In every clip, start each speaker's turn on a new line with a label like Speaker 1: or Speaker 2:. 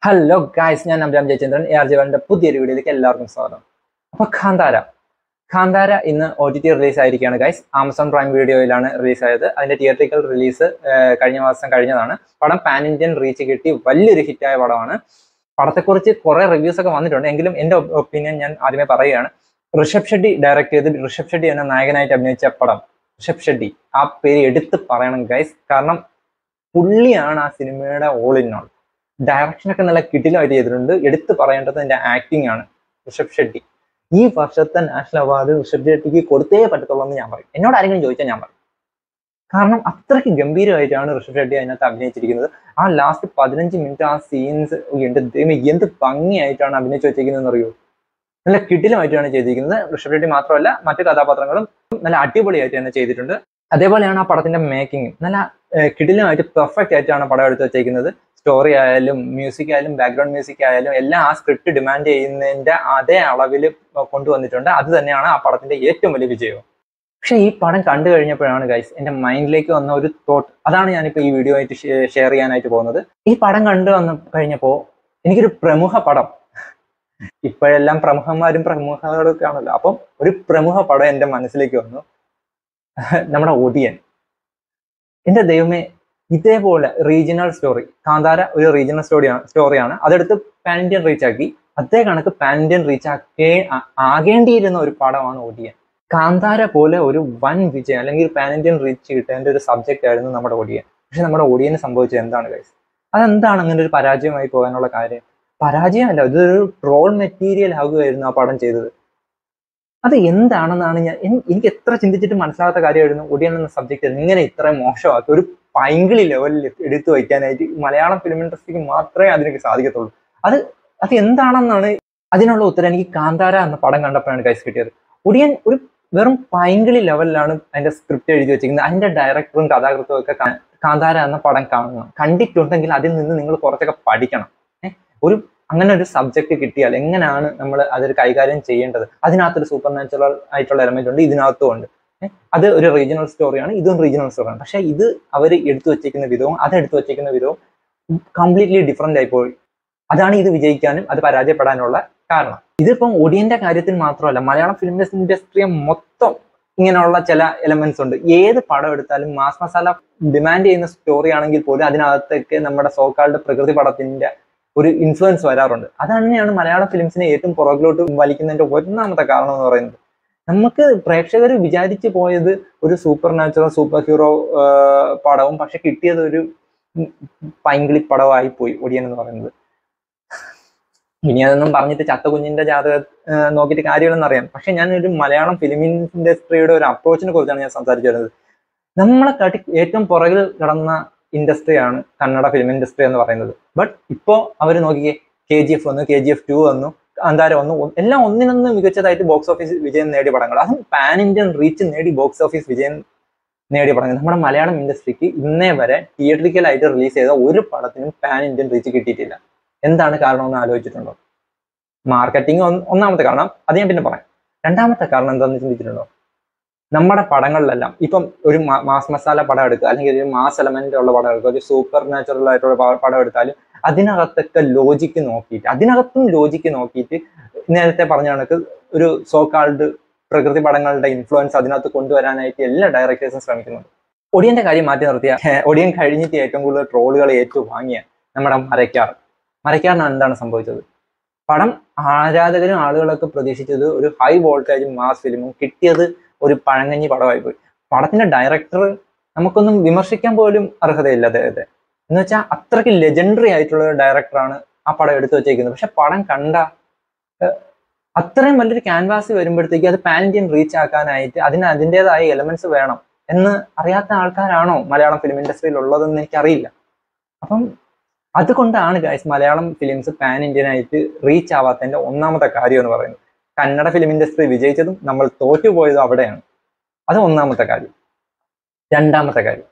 Speaker 1: Hello guys ഞാൻ Abram Jayachandran A R ജവാന്റെ പുതിയൊരു വീഡിയോയിലേക്ക് എല്ലാവർക്കും സ്വാഗതം അപ്പൊ കാന്താര കാന്താര ഇന്ന് ഒ ടി ടി റിലീസ് ആയിരിക്കുകയാണ് ഗൈസ് ആമസോൺ പ്രൈം വീഡിയോയിലാണ് റിലീസ് ആയത് അതിന്റെ തിയേറ്ററിക്കൽ റിലീസ് കഴിഞ്ഞ മാസം കഴിഞ്ഞതാണ് പടം പാൻ ഇന്ത്യൻ റീച്ച് കിട്ടി വലിയൊരു ഹിറ്റായ പടമാണ് പടത്തെക്കുറിച്ച് കുറെ റിവ്യൂസ് ഒക്കെ വന്നിട്ടുണ്ട് എങ്കിലും എന്റെ ഒപ്പീനിയൻ ഞാൻ ആദ്യമേ പറയുകയാണ് ഋഷഭ് ഷെട്ടി ഡയറക്ട് ചെയ്ത് ഋഷഭ് ഷെട്ടി എന്ന നായകനായിട്ട് അഭിനയിച്ച പടം ഋഷഭ് ഷെട്ടി ആ പേര് എടുത്ത് പറയണം ഗൈസ് കാരണം പുള്ളിയാണ് ആ സിനിമയുടെ ഓൾ ഇൻ ഓൾ ഡയറക്ഷനൊക്കെ നല്ല കിടിലമായിട്ട് ചെയ്തിട്ടുണ്ട് എടുത്തു പറയേണ്ടത് എൻ്റെ ആക്ടിംഗ് ആണ് ഋഷഭ് ഷെട്ടി ഈ വർഷത്തെ നാഷണൽ അവാർഡ് ഋഷഭ് ഷെട്ടിക്ക് കൊടുത്തേ പറ്റത്തുള്ളൂ എന്ന് ഞാൻ പറയും എന്നോട് ആരെങ്കിലും ചോദിച്ചാൽ ഞാൻ പറയും കാരണം അത്രയ്ക്ക് ഗംഭീരമായിട്ടാണ് ഋഷഭ് ഷെട്ടി അതിനകത്ത് അഭിനയിച്ചിരിക്കുന്നത് ആ ലാസ്റ്റ് പതിനഞ്ച് മിനിറ്റ് ആ സീൻസ് എന്ത് ദൈവമേ, എന്ത് ഭംഗിയായിട്ടാണ് അഭിനയിച്ചു വെച്ചിരിക്കുന്നത് അറിയോ നല്ല കിടിലമായിട്ടാണ് ചെയ്തിരിക്കുന്നത് ഋഷഭ് ഷെട്ടി മാത്രമല്ല മറ്റു കഥാപാത്രങ്ങളും നല്ല അടിപൊളിയായിട്ട് തന്നെ ചെയ്തിട്ടുണ്ട് അതേപോലെയാണ് ആ പടത്തിന്റെ മേക്കിംഗ് നല്ല ഏഹ്, കിടിലമായിട്ട് പെർഫെക്റ്റ് ആയിട്ടാണ് പടം എടുത്ത് വെച്ചേക്കുന്നത് സ്റ്റോറി ആയാലും മ്യൂസിക് ആയാലും ബാക്ക്ഗ്രൗണ്ട് മ്യൂസിക് ആയാലും എല്ലാം ആ സ്ക്രിപ്റ്റ് ഡിമാൻഡ് ചെയ്യുന്നതിന്റെ അതേ അളവിൽ കൊണ്ടുവന്നിട്ടുണ്ട് അത് തന്നെയാണ് ആ പടത്തിന്റെ ഏറ്റവും വലിയ വിജയം പക്ഷെ ഈ പടം കണ്ടു കഴിഞ്ഞപ്പോഴാണ് ഗൈസ് എന്റെ മൈൻഡിലേക്ക് വന്ന ഒരു തോട്ട് അതാണ് ഞാനിപ്പോ ഈ വീഡിയോ ആയിട്ട് ഷെയർ ചെയ്യാനായിട്ട് പോകുന്നത് ഈ പടം കണ്ടു വന്ന് കഴിഞ്ഞപ്പോ എനിക്കൊരു പ്രമുഖ പടം ഇപ്പോഴെല്ലാം പ്രമുഖന്മാരും പ്രമുഖകളൊക്കെ ആണല്ലോ അപ്പം ഒരു പ്രമുഖ പടം എന്റെ മനസ്സിലേക്ക് വന്നു നമ്മുടെ ഒടിയൻ എന്റെ ദൈവമേ ഇതേപോലെ റീജിയണൽ സ്റ്റോറി കാന്താര ഒരു റീജിയണൽ സ്റ്റോറിയാണ് സ്റ്റോറിയാണ് അതെടുത്ത് പാൻ ഇന്ത്യൻ റീച്ച് ആക്കി അതേ കണക്ക് പാൻ ഇന്ത്യൻ റീച്ച് ആക്കേ ആ- ആകേണ്ടിയിരുന്ന ഒരു പടമാണ് ഒടിയൻ കാന്താര പോലെ ഒരു വൻ വിജയം അല്ലെങ്കിൽ പാൻ ഇന്ത്യൻ റീച്ച് കിട്ടേണ്ട ഒരു സബ്ജക്റ്റ് ആയിരുന്നു നമ്മുടെ ഒടിയൻ പക്ഷെ നമ്മുടെ ഒടിയന് സംഭവിച്ചത് എന്താണ് ഗൈസ് അതെന്താണ് അങ്ങനെ ഒരു പരാജയമായി പോകാനുള്ള കാര്യം പരാജയമല്ല ഇതൊരു ട്രോൾ മെറ്റീരിയൽ ആകുകയായിരുന്നു ആ പടം ചെയ്തത് അത് എന്താണെന്നാണ് ഞാൻ എൻ- എനിക്ക് എത്ര ചിന്തിച്ചിട്ട് മനസ്സിലാകാത്ത കാര്യമായിരുന്നു ഒടിയൻ എന്ന സബ്ജക്റ്റ് ഇങ്ങനെ ഇത്ര മോശമാക്കി ഒരു പൈങ്കിളി ലെവലിൽ എടുത്തു വയ്ക്കാനായിട്ട് മലയാളം ഫിലിം ഇൻഡസ്ട്രിക്ക് മാത്രമേ അതിനൊക്കെ സാധിക്കത്തുള്ളൂ അത് അത് എന്താണെന്നാണ് അതിനുള്ള ഉത്തരം എനിക്ക് കാന്താര എന്ന പടം കണ്ടപ്പോഴാണ് കൈസ് കിട്ടിയത് ഒടിയൻ ഒരു വെറും പൈങ്കിളി ലെവലിലാണ് അതിന്റെ സ്ക്രിപ്റ്റ് എഴുതി വെച്ചിരിക്കുന്നത് അതിന്റെ ഡയറക്ടറും കഥാകൃത്തും ഒക്കെ കാ- കാന്താര എന്ന പടം കാണണം കണ്ടിട്ടുണ്ടെങ്കിൽ അതിൽ നിന്ന് നിങ്ങൾ കുറച്ചൊക്കെ പഠിക്കണം ഏഹ് ഒരു അങ്ങനെ ഒരു സബ്ജക്ട് കിട്ടിയാൽ എങ്ങനെയാണ് നമ്മൾ അതൊരു കൈകാര്യം ചെയ്യേണ്ടത് അതിനകത്തൊരു സൂപ്പർ നാച്ചുറൽ ആയിട്ടുള്ള എലമെന്റ് ഉണ്ട് ഇതിനകത്തും ഉണ്ട് ഏഹ് അത് ഒരു റീജിയണൽ സ്റ്റോറിയാണ് ഇതും റീജിയണൽ സ്റ്റോറിയാണ് പക്ഷെ ഇത് അവർ എടുത്തു വെച്ചേക്കുന്ന വിധവും അത് എടുത്തു വെച്ചേക്കുന്ന വിധവും കംപ്ലീറ്റ്ലി ഡിഫറെന്റ് ആയി പോയി അതാണ് ഇത് വിജയിക്കാനും അത് പരാജയപ്പെടാനുള്ള കാരണം ഇതിപ്പം ഒടിയന്റെ കാര്യത്തിൽ മാത്രമല്ല മലയാളം ഫിലിം ഇൻഡസ്ട്രിയെ മൊത്തം ഇങ്ങനെയുള്ള ചില എലമെന്റ്സ് ഉണ്ട് ഏത് പടം എടുത്താലും മാസ് മസാല ഡിമാൻഡ് ചെയ്യുന്ന സ്റ്റോറി ആണെങ്കിൽ പോലും അതിനകത്തൊക്കെ നമ്മുടെ സോക്കാളുടെ പ്രകൃതി പടത്തിന്റെ ഒരു ഇൻഫ്ലുവൻസ് വരാറുണ്ട് അത് തന്നെയാണ് മലയാള ഫിലിംസിനെ ഏറ്റവും പുറകിലോട്ട് വലിക്കുന്നതിന്റെ ഒന്നാമത്തെ കാരണം എന്ന് പറയുന്നത് നമുക്ക് പ്രേക്ഷകർ വിചാരിച്ചു പോയത് ഒരു സൂപ്പർ നാച്ചുറൽ സൂപ്പർ ഹീറോ പടവും പക്ഷെ കിട്ടിയത് ഒരു ഉം പൈങ്കിളി പടമായി പോയി ഒടിയൻ എന്ന് പറയുന്നത് ഇനി അതൊന്നും പറഞ്ഞിട്ട് ചത്ത കുഞ്ഞിന്റെ ജാതക ഏഹ് നോക്കിയിട്ട് കാര്യമില്ലെന്ന് അറിയാം പക്ഷെ ഞാൻ ഒരു മലയാളം ഫിലിം ഇൻഡസ്ട്രിയുടെ ഒരു അപ്രോച്ചിനെ കുറിച്ചാണ് ഞാൻ സംസാരിച്ചു വരുന്നത് നമ്മളെ കാട്ടി ഏറ്റവും പുറകിൽ കിടന്ന ഇൻഡസ്ട്രിയാണ് കന്നഡ ഫിലിം ഇൻഡസ്ട്രി എന്ന് പറയുന്നത് ബട്ട് ഇപ്പോ അവർ നോക്കിക്കേ കെ ജി എഫ് വന്നു കെ ജി എഫ് ടു വന്നു അന്താര വന്നു ഒ- എല്ലാം ഒന്നിനൊന്ന് മികച്ചതായിട്ട് ബോക്സ് ഓഫീസ് വിജയം നേടിയ പടങ്ങൾ അതും പാൻ ഇന്ത്യൻ റീച്ച് നേടി ബോക്സ് ഓഫീസ് വിജയം നേടിയ പടങ്ങൾ നമ്മുടെ മലയാളം ഇൻഡസ്ട്രിക്ക് ഇന്നേ വരെ തിയേറ്ററിക്കലായിട്ട് റിലീസ് ചെയ്ത ഒരു പടത്തിനും പാൻ ഇന്ത്യൻ റീച്ച് കിട്ടിയിട്ടില്ല എന്താണ് കാരണം എന്ന് ആലോചിച്ചിട്ടുണ്ടോ മാർക്കറ്റിംഗ് ഒന്നാമത്തെ കാരണം അത് ഞാൻ പിന്നെ പറയാം രണ്ടാമത്തെ കാരണം എന്താണെന്ന് ചിന്തിച്ചിട്ടുണ്ടോ നമ്മുടെ പടങ്ങളിലെല്ലാം ഇപ്പം ഒരു മാ- മാസ് മസാല പടം എടുക്കുക അല്ലെങ്കിൽ ഒരു മാസ് എലമെന്റ് ഉള്ള പടം എടുക്കുക ഒരു സൂപ്പർ നാച്ചുറൽ ആയിട്ടുള്ള പ- പടം എടുത്താലും അതിനകത്തൊക്കെ ലോജിക്ക് നോക്കിയിട്ട് അതിനകത്തും ലോജിക്ക് നോക്കിയിട്ട് നേരത്തെ പറഞ്ഞ കണക്ക് ഒരു സോ കാൾഡ് പ്രകൃതി പടങ്ങളുടെ ഇൻഫ്ലുവൻസ് അതിനകത്ത് കൊണ്ടുവരാനായിട്ട് എല്ലാ ഡയറക്ടേഴ്സും ശ്രമിക്കുന്നുണ്ട് ഒടിയന്റെ കാര്യം മാറ്റി നിർത്തിയ ഏഹ്, ഒടിയൻ കഴിഞ്ഞിട്ട് ഏറ്റവും കൂടുതൽ ട്രോളുകൾ ഏറ്റു വാങ്ങിയ നമ്മുടെ മരക്കാർ മരക്കാറിനാണ് എന്താണ് സംഭവിച്ചത് പടം ആരാധകരും ആളുകളൊക്കെ പ്രതീക്ഷിച്ചത് ഒരു ഹൈ വോൾട്ടേജ് മാസ് ഫിലിമും കിട്ടിയത് ഒരു പഴങ്കഞ്ഞി പടമായി പോയി പടത്തിന്റെ ഡയറക്ടർ നമുക്കൊന്നും വിമർശിക്കാൻ പോലും അർഹതയില്ല അദ്ദേഹത്തെ എന്ന് വെച്ചാൽ അത്രയ്ക്ക് ലെജൻഡറി ആയിട്ടുള്ള ഒരു ഡയറക്ടറാണ് ആ പടം എടുത്തു വെച്ചേക്കുന്നത് പക്ഷെ പടം കണ്ട ഏഹ്, അത്രയും വലിയൊരു ക്യാൻവാസ് വരുമ്പോഴത്തേക്ക് അത് പാൻ ഇന്ത്യൻ റീച്ച് ആക്കാനായിട്ട് അതിന് അതിൻ്റെതായ എലമെന്റ്സ് വേണം എന്ന് അറിയാത്ത ആൾക്കാരാണോ മലയാളം ഫിലിം ഇൻഡസ്ട്രിയിൽ ഉള്ളതെന്ന് എനിക്കറിയില്ല അപ്പം അതുകൊണ്ടാണ് guys Malayalam films pan Indian ആയിട്ട് റീച്ച് ആവാത്തതിന്റെ ഒന്നാമത്തെ കാര്യം എന്ന് പറയുന്നത് കന്നഡ ഫിലിം ഇൻഡസ്ട്രി വിജയിച്ചതും നമ്മൾ തോറ്റുപോയതും അവിടെയാണ് അത് ഒന്നാമത്തെ കാര്യം രണ്ടാമത്തെ കാര്യം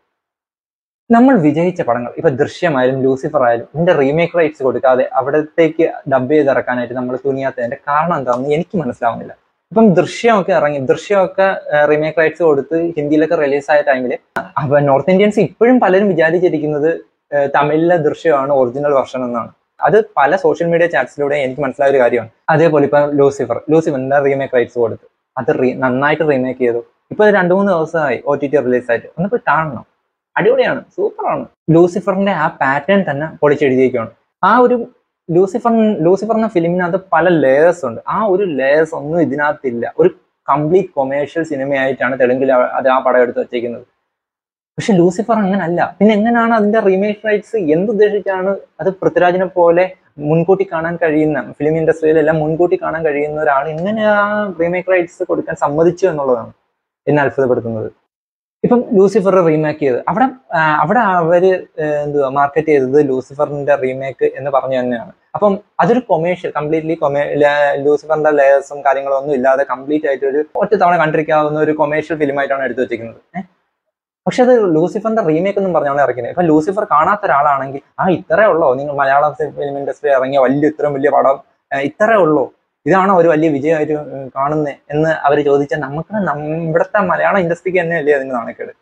Speaker 1: നമ്മൾ വിജയിച്ച പടങ്ങൾ ഇപ്പൊ ദൃശ്യമായാലും ലൂസിഫർ ആയാലും ഇതിന്റെ റീമേക്ക് റൈറ്റ്സ് കൊടുക്കാതെ അവിടത്തേക്ക് ഡബ് ചെയ്ത് ഇറക്കാനായിട്ട് നമ്മൾ തുനിയാത്തതിന്റെ കാരണം എന്താണെന്ന് എനിക്ക് മനസ്സിലാവുന്നില്ല ഇപ്പം ദൃശ്യമൊക്കെ ഇറങ്ങി ദൃശ്യമൊക്കെ റീമേക്ക് റൈറ്റ്സ് കൊടുത്ത് ഹിന്ദിയിലൊക്കെ റിലീസായ ടൈമിൽ അപ്പൊ നോർത്ത് ഇന്ത്യൻസ് ഇപ്പോഴും പലരും വിചാരിച്ചിരിക്കുന്നത് ഏഹ് തമിഴിലെ ദൃശ്യമാണ് ഒറിജിനൽ വെർഷൻ എന്നാണ് അത് പല സോഷ്യൽ മീഡിയ ചാറ്റ്സിലൂടെ എനിക്ക് മനസ്സിലായ ഒരു കാര്യമാണ് അതേപോലെ ഇപ്പൊ ലൂസിഫർ ലൂസിഫറിന്റെ റീമേക്ക് റൈറ്റ്സ് കൊടുത്തു അത് re- നന്നായിട്ട് റീമേക്ക് ചെയ്തു ഇപ്പൊ ഇത് രണ്ടു മൂന്ന് ദിവസമായി ഒ ടി ടി റിലീസ് ആയിട്ട് ഒന്ന് പോയി കാണണം അടിപൊളിയാണ് സൂപ്പറാണ് ലൂസിഫറിന്റെ ആ പാറ്റേൺ തന്നെ പൊളിച്ചെഴുതിയേക്കാണ് ആ ഒരു ലൂസിഫർ ലൂസിഫർ എന്ന ഫിലിമിനകത്ത് പല ലേയേഴ്സ് ഉണ്ട് ആ ഒരു ലേയേഴ്സ് ഒന്നും ഇതിനകത്തില്ല ഒരു കംപ്ലീറ്റ് കൊമേഴ്ഷ്യൽ സിനിമയായിട്ടാണ് തെലുങ്കിൽ ആ- അത് ആ പടം എടുത്ത് വെച്ചേക്കുന്നത് പക്ഷെ ലൂസിഫർ അങ്ങനല്ല പിന്നെ എങ്ങനെയാണ് അതിന്റെ റീമേക്ക് റൈറ്റ്സ് എന്തുദ്ദേശിച്ചാണ് അത് പൃഥ്വിരാജിനെ പോലെ മുൻകൂട്ടി കാണാൻ കഴിയുന്ന ഫിലിം ഇൻഡസ്ട്രിയിലെല്ലാം മുൻകൂട്ടി കാണാൻ കഴിയുന്ന ഒരാൾ എങ്ങനെ ആ റീമേക്ക് റൈറ്റ്സ് കൊടുക്കാൻ സമ്മതിച്ചു എന്നുള്ളതാണ് എന്നെ അത്ഭുതപ്പെടുത്തുന്നത് ഇപ്പം ലൂസിഫർ റീമേക്ക് ചെയ്ത് അവിടെ ആ, അവിടെ അവര് ഏഹ്, എന്തുവാ മാർക്കറ്റ് ചെയ്തത് ലൂസിഫറിന്റെ റീമേക്ക് എന്ന് പറഞ്ഞു തന്നെയാണ് അപ്പം അതൊരു കൊമേഴ്ഷ്യൽ കംപ്ലീറ്റ്ലി കൊമേ ലൂസിഫറിന്റെ ലേയേഴ്സും കാര്യങ്ങളും ഒന്നും ഇല്ലാതെ കംപ്ലീറ്റ് ആയിട്ട് ഒരു ഒറ്റ തവണ കണ്ടിരിക്കാവുന്ന ഒരു കൊമേഴ്ഷ്യൽ ഫിലിമായിട്ടാണ് എടുത്തു വെച്ചിരിക്കുന്നത് ഏഹ്. പക്ഷെ അത് ലൂസിഫറിന്റെ റീമേക്ക് എന്നും പറഞ്ഞാണ് ഇറക്കുന്നത് ഇപ്പൊ ലൂസിഫർ കാണാത്ത ഒരാളാണെങ്കിൽ ആ ഇത്രേ ഉള്ളോ നിങ്ങൾ മലയാളം ഫിലിം ഇൻഡസ്ട്രി ഇറങ്ങിയ വലിയ ഇത്രയും വലിയ പടം ഏഹ്, ഇത്രേ ഉള്ളോ ഇതാണോ ഒരു വലിയ വിജയമായിട്ട് കാണുന്നത് എന്ന് അവർ ചോദിച്ചാൽ നമുക്ക് നം- ഇവിടുത്തെ മലയാള ഇൻഡസ്ട്രിക്ക് തന്നെയല്ലേ അതിന് നാണക്കേട്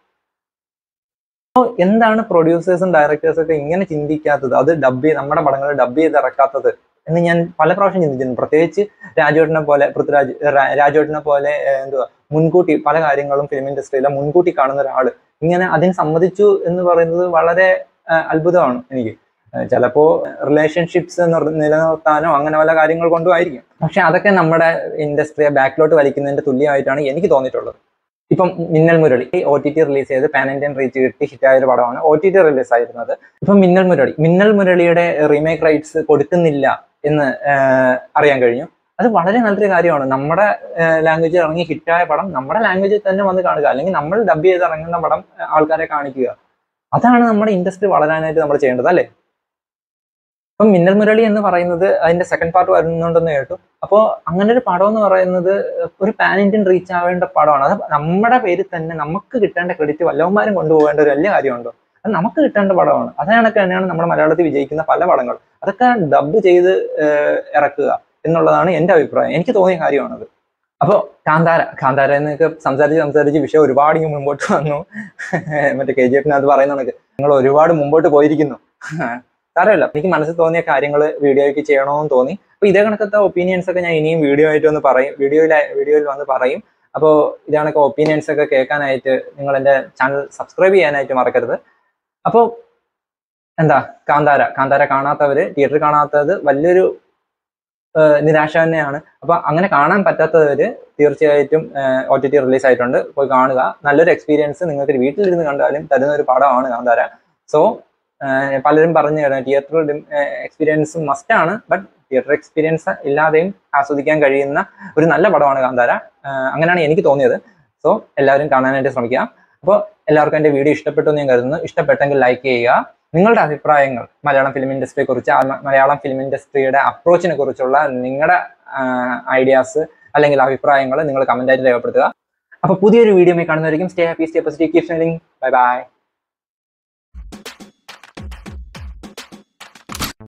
Speaker 1: അപ്പോൾ എന്താണ് പ്രൊഡ്യൂസേഴ്സും ഡയറക്ടേഴ്സും ഒക്കെ ഇങ്ങനെ ചിന്തിക്കാത്തത് അത് ഡബ് ചെയ്ത് നമ്മുടെ പടങ്ങൾ ഡബ് ചെയ്ത് ഇറക്കാത്തത് എന്ന് ഞാൻ പല പ്രാവശ്യം ചിന്തിച്ചിട്ടുണ്ട് പ്രത്യേകിച്ച് രാജുവേട്ടനെ പോലെ പൃഥ്വിരാജ് രാ- രാജുവേട്ടനെ പോലെ ഏഹ്, എന്തുവാ മുൻകൂട്ടി പല കാര്യങ്ങളും ഫിലിം ഇൻഡസ്ട്രിയിലെ മുൻകൂട്ടി കാണുന്ന ഒരാള് ഇങ്ങനെ അതിന് സമ്മതിച്ചു എന്ന് പറയുന്നത് വളരെ ഏഹ്, അത്ഭുതമാണ് എനിക്ക് ഏഹ്, ചിലപ്പോ റിലേഷൻഷിപ്സ് നിലനിർത്താനോ അങ്ങനെ പല കാര്യങ്ങൾ കൊണ്ടും ആയിരിക്കും പക്ഷെ അതൊക്കെ നമ്മുടെ ഇൻഡസ്ട്രിയെ ബാക്കിലോട്ട് വലിക്കുന്നതിന്റെ തുല്യമായിട്ടാണ് എനിക്ക് തോന്നിയിട്ടുള്ളത് ഇപ്പം Minnal Murali O T T release ചെയ്ത് പാൻ ഇന്ത്യൻ റീച്ച് കിട്ടി ഹിറ്റായ ഒരു പടമാണ് ഒ ടി ടി റിലീസ് ആയിരുന്നത് ഇപ്പം മിന്നൽ മുരളി മിന്നൽ മുരളിയുടെ റീമേക്ക് റൈറ്റ്സ് കൊടുക്കുന്നില്ല എന്ന് ആഹ്, അറിയാൻ കഴിഞ്ഞു അത് വളരെ നല്ലൊരു കാര്യമാണ് നമ്മുടെ ലാംഗ്വേജിൽ ഇറങ്ങി ഹിറ്റായ പടം നമ്മുടെ ലാംഗ്വേജിൽ തന്നെ വന്ന് കാണുക അല്ലെങ്കിൽ നമ്മൾ ഡബ് ചെയ്ത് ഇറങ്ങുന്ന പടം ആഹ്, ആൾക്കാരെ കാണിക്കുക അതാണ് നമ്മുടെ ഇൻഡസ്ട്രി വളരാനായിട്ട് നമ്മൾ ചെയ്യേണ്ടത് അല്ലേ ഇപ്പം മിന്നൽ മുരളി എന്ന് പറയുന്നത് അതിന്റെ സെക്കൻഡ് പാർട്ട് വരുന്നുണ്ടെന്ന് കേട്ടു അപ്പോൾ അങ്ങനെ ഒരു പടം എന്ന് പറയുന്നത് ഒരു പാൻ ഇന്ത്യൻ റീച്ച് ആവേണ്ട പടമാണ് അത് നമ്മുടെ പേരിൽ തന്നെ നമുക്ക് കിട്ടേണ്ട ക്രെഡിറ്റ് വല്ലവന്മാരും കൊണ്ടുപോകേണ്ട ഒരു വലിയ കാര്യമുണ്ടോ അത് നമുക്ക് കിട്ടേണ്ട പടമാണ് അത് കണക്ക് തന്നെയാണ് നമ്മുടെ മലയാളത്തിൽ വിജയിക്കുന്ന പല പടങ്ങൾ അതൊക്കെ ഡബ് ചെയ്ത് ഏഹ്, ഇറക്കുക എന്നുള്ളതാണ് എൻ്റെ അഭിപ്രായം എനിക്ക് തോന്നിയ കാര്യമാണത് അപ്പോൾ കാന്താര കാന്താര എന്നൊക്കെ സംസാരിച്ച് സംസാരിച്ച് വിഷയം ഒരുപാട് ഇങ്ങ് മുമ്പോട്ട് വന്നു മറ്റേ കെ ജി എഫിനകത്ത് പറയുന്ന കണക്ക് നിങ്ങൾ ഒരുപാട് മുമ്പോട്ട് പോയിരിക്കുന്നു സാരമില്ല എനിക്ക് മനസ്സിൽ തോന്നിയ കാര്യങ്ങൾ വീഡിയോയ്ക്ക് ചെയ്യണമെന്ന് തോന്നി അപ്പൊ ഇതേ കണക്കത്തെ ഒപ്പീനിയൻസ് ഒക്കെ ഞാൻ ഇനിയും വീഡിയോ ആയിട്ട് ഒന്ന് പറയും വീഡിയോയിൽ വീഡിയോയിൽ വന്ന് പറയും അപ്പോൾ ഇതാണൊക്കെ ഒപ്പീനിയൻസ് ഒക്കെ കേൾക്കാനായിട്ട് നിങ്ങൾ എൻ്റെ ചാനൽ സബ്സ്ക്രൈബ് ചെയ്യാനായിട്ട് മറക്കരുത് അപ്പോൾ എന്താ കാന്താര കാന്താര കാണാത്തവര് തിയേറ്ററിൽ കാണാത്തത് വലിയൊരു ഏഹ്, നിരാശ തന്നെയാണ് അപ്പൊ അങ്ങനെ കാണാൻ പറ്റാത്തവര് തീർച്ചയായിട്ടും ഒ ടി ടി റിലീസ് ആയിട്ടുണ്ട് പോയി കാണുക നല്ലൊരു എക്സ്പീരിയൻസ് നിങ്ങൾക്ക് വീട്ടിലിരുന്ന് കണ്ടാലും തരുന്ന ഒരു പടമാണ് കാന്താര സോ പലരും പറഞ്ഞു തരാം തിയേറ്റർ എക്സ്പീരിയൻസ് മസ്റ്റ് ആണ് ബട്ട് തിയേറ്റർ എക്സ്പീരിയൻസ് ഇല്ലാതെയും ആസ്വദിക്കാൻ കഴിയുന്ന ഒരു നല്ല പടമാണ് കാന്താര ഏഹ്, അങ്ങനെയാണ് എനിക്ക് തോന്നിയത് സോ എല്ലാവരും കാണാനായിട്ട് ശ്രമിക്കുക അപ്പോൾ എല്ലാവർക്കും എൻ്റെ വീഡിയോ ഇഷ്ടപ്പെട്ടു എന്ന് ഞാൻ കരുതുന്നു ഇഷ്ടപ്പെട്ടെങ്കിൽ ലൈക്ക് ചെയ്യുക നിങ്ങളുടെ അഭിപ്രായങ്ങൾ മലയാളം ഫിലിം ഇൻഡസ്ട്രിയെ കുറിച്ച് ആ മ- മലയാളം ഫിലിം ഇൻഡസ്ട്രിയുടെ അപ്രോച്ചിനെ കുറിച്ചുള്ള നിങ്ങളുടെ ഐഡിയാസ് അല്ലെങ്കിൽ അഭിപ്രായങ്ങൾ നിങ്ങൾ കമന്റ് ആയിട്ട് രേഖപ്പെടുത്തുക അപ്പൊ പുതിയൊരു വീഡിയോ കാണുന്നതായിരിക്കും stay happy stay positive keep smiling bye by